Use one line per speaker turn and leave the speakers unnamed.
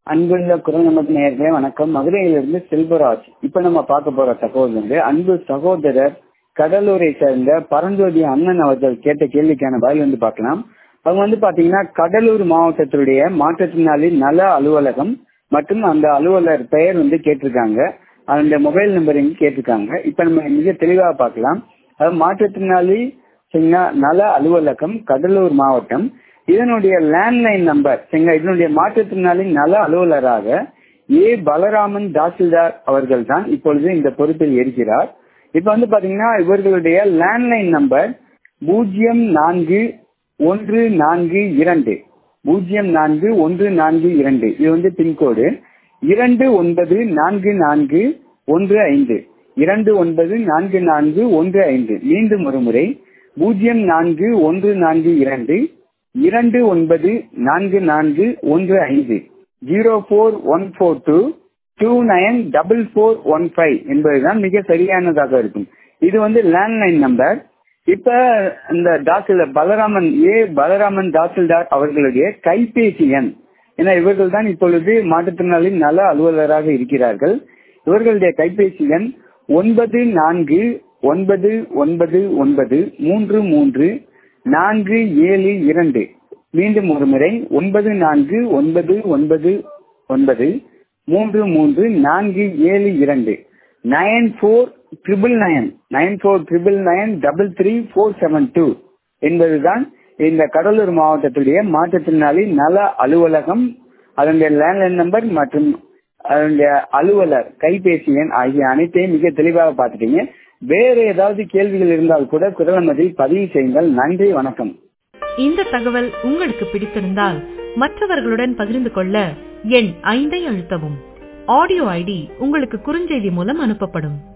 அன்புள்ள குரல் நமக்கு நேர்களே வணக்கம் மதுரையிலிருந்து செல்வராஜ் இப்ப நம்ம பார்க்க போற தகவல் வந்து அன்பு சகோதரர் கடலூரை சேர்ந்த பரஞ்சோதி அண்ணன் அவர்கள் கேட்ட கேள்விக்கான பதில் வந்து பார்க்கலாம் அவங்க வந்து பாத்தீங்கன்னா கடலூர் மாவட்டத்தினுடைய மாற்றுத்திறனாளி நல அலுவலகம் மற்றும் அந்த அலுவலர் பெயர் வந்து கேட்டிருக்காங்க அந்த மொபைல் நம்பர் இங்க கேட்டிருக்காங்க இப்ப நம்ம மிக தெளிவா பார்க்கலாம் அதாவது மாற்றுத்திறனாளி சரிங்களா நல அலுவலகம் கடலூர் மாவட்டம் இதனுடைய லேண்ட்லைன் நம்பர் சரிங்களா இதனுடைய மாற்றுத்திறனாளி நல அலுவலராக ஏ பலராமன் தாசில்தார் அவர்கள் தான் இப்பொழுது இந்த பொறுப்பில் இருக்கிறார் இப்ப வந்து பாத்தீங்கன்னா இவர்களுடைய லேண்ட்லைன் நம்பர் பூஜ்ஜியம் நான்கு ஒன்று நான்கு இரண்டு பூஜ்ஜியம் நான்கு ஒன்று நான்கு இரண்டு இது வந்து பின்கோடு இரண்டு ஒன்பது நான்கு நான்கு ஒன்று ஐந்து இரண்டு ஒன்பது நான்கு நான்கு ஒன்று ஐந்து மீண்டும் ஒரு முறை பூஜ்ஜியம் நான்கு ஒன்று நான்கு இரண்டு இரண்டு ஒன்பது நான்கு நான்கு ஒன்று ஐந்து zero four one four two two nine double four one five என்பதுதான் மிக சரியானதாக இருக்கும் இது வந்து லேண்ட்லைன் நம்பர் இப்ப இந்த தாசில்தார் பலராமன் ஏ பலராமன் தாசில்தார் அவர்களுடைய கைபேசி எண் ஏன்னா இவர்கள் தான் இப்பொழுது மாற்றுத்திறனாளி நல அலுவலராக இருக்கிறார்கள் இவர்களுடைய கைபேசி எண் ஒன்பது நான்கு ஒன்பது ஒன்பது ஒன்பது மூன்று மூன்று நான்கு ஏழு இரண்டு மீண்டும் ஒரு முறை ஒன்பது நான்கு ஒன்பது ஒன்பது ஒன்பது மூன்று மூன்று நான்கு ஏழு இரண்டு nine four triple nine nine four triple nine double three four seven two என்பதுதான் இந்த கடலூர் மாவட்டத்துடைய மாற்றுத்திறனாளி நல அலுவலகம் அதனுடைய லேண்ட்லைன் நம்பர் மற்றும் அதனுடைய அலுவலர் கைபேசி எண் ஆகிய அனைத்தையும் மிக தெளிவாக பார்த்துட்டீங்க வேறு ஏதாவது கேள்விகள் இருந்தால் கூட குரலமதில் பதிவு செய்யுங்கள் நன்றி வணக்கம்
இந்த தகவல் உங்களுக்கு பிடித்திருந்தால் மற்றவர்களுடன் பகிர்ந்து கொள்ள எண் ஐந்தை அழுத்தவும் ஆடியோ ஐடி உங்களுக்கு குறுஞ்செய்தி மூலம் அனுப்பப்படும்